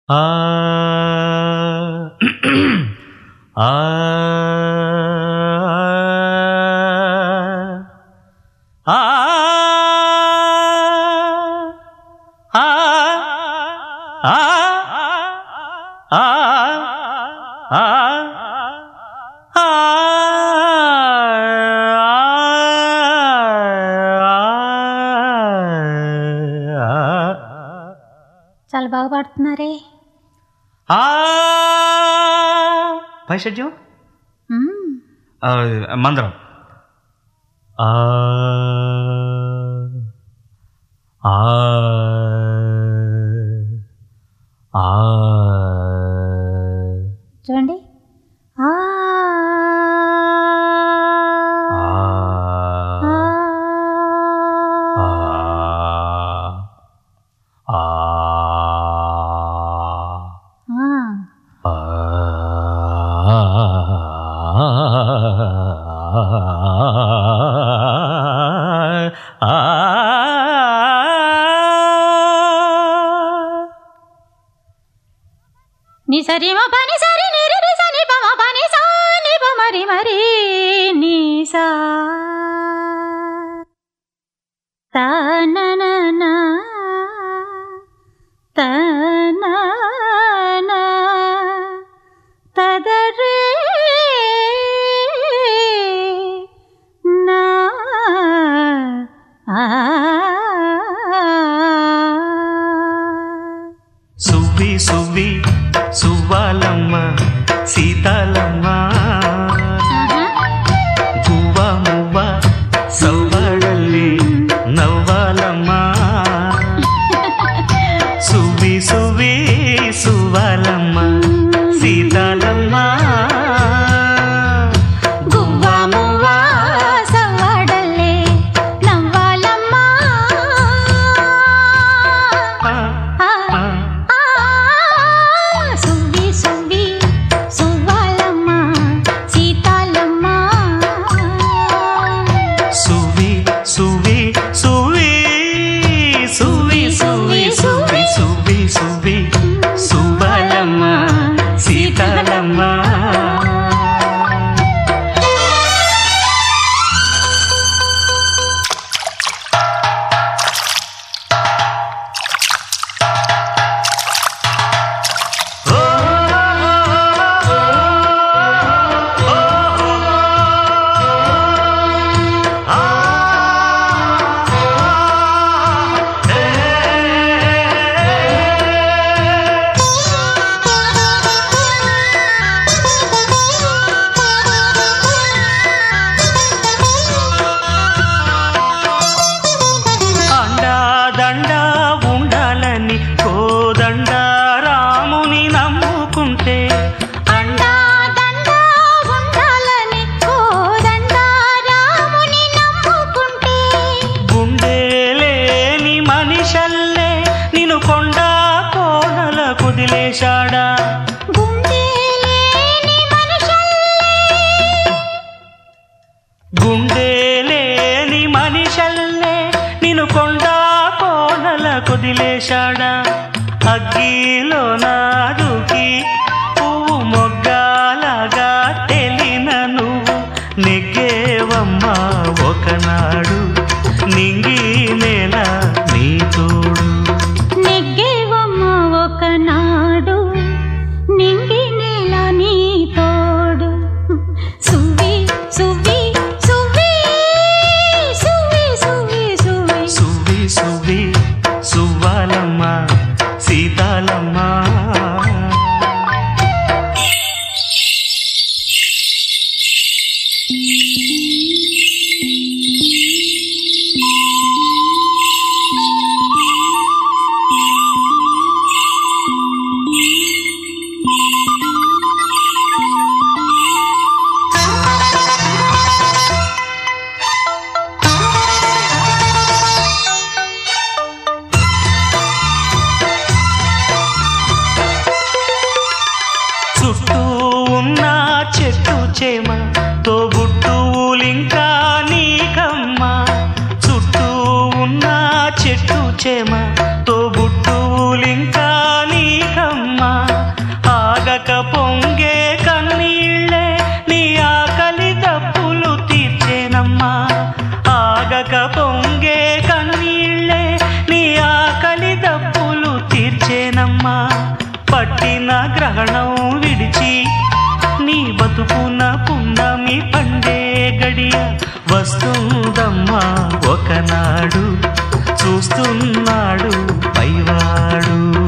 ఆ ఆ ఆ ఆ ఆ చాలా బాగా పాడుతున్నారే పై షడ్యం మ్మ్. ఆ, మందరం ఆ ఆ ఆ చూడండి ఆ ఆ ఆ. ఆ ఆ. ని సరి మ పని సరి ని రి రి స ని ప మ పని సా ని ప మరి మరి ని సా తా నా నా నా తా నా నా తద రే నా ఆ సువ్వి సువ్వి సువ్వాలమ్మ సీతాలమ్మ గువ్వ మువ్వ సవ్వాడల్లి నవ్వాలమ్మ సువ్వి సువ్వి సువ్వాలమ్మ సీతాలమ్మ గువ్వ మువ్వ సవ్వడల్లే నవ్వాలమ్మా ఆ, ఆ, ఆ. ఆ, సువ్వి సువ్వి సువ్వాలమ్మ సీతాలమ్మ సువి సువి సువి సువి సువి సువి సువి సువి సువ్వాలమ్మ సీతాలమ్మ అండా దండా ఉండాలని కోదండ రాముని నమ్ముకుంటే అండా దండా ఉండాలని కోదండా రాముని నమ్ముకుంటే గుండె లేని మనిషల్లే నిన్ను కొండ కోనల కుదిలేశాడా గుండె లేని మనుషుల్లే గుండె లేని మనిషల్లే నిన్ను కొండ కోనల కుదిలేశాడా అగ్గిలో నాదుకి పువ్వు మొగ్గాలగా తెలిన నువ్వు నెగ్గేవమ్మా ఒకనాడు నింగి నేల నీ తోడు నెగ్గేవమ్మ ఒకనాడు నింగి నేల నీ తోడు సువ్వి సువ్వి సువ్వి సువ్వి సువ్వి సువ్వి సువ్వి సువ్వి సువ్వాలమ్మ సీతాలమ్మ చుట్టూ ఉన్న చెట్టు చేమ తోబుట్టువులింకా నీకమ్మ చుట్టూ ఉన్న చెట్టు చేమ తోబుట్టువులింకా నీకమ్మ ఆగక పొంగే కన్నీళ్ళే నీ ఆకలి దప్పులు తీర్చేనమ్మా పట్టిన గ్రహణం విడిచి నీ బతుకున పున్నమి పండే గడియ వస్తుందమ్మా ఒకనాడు చూస్తున్నాడు పైవాడు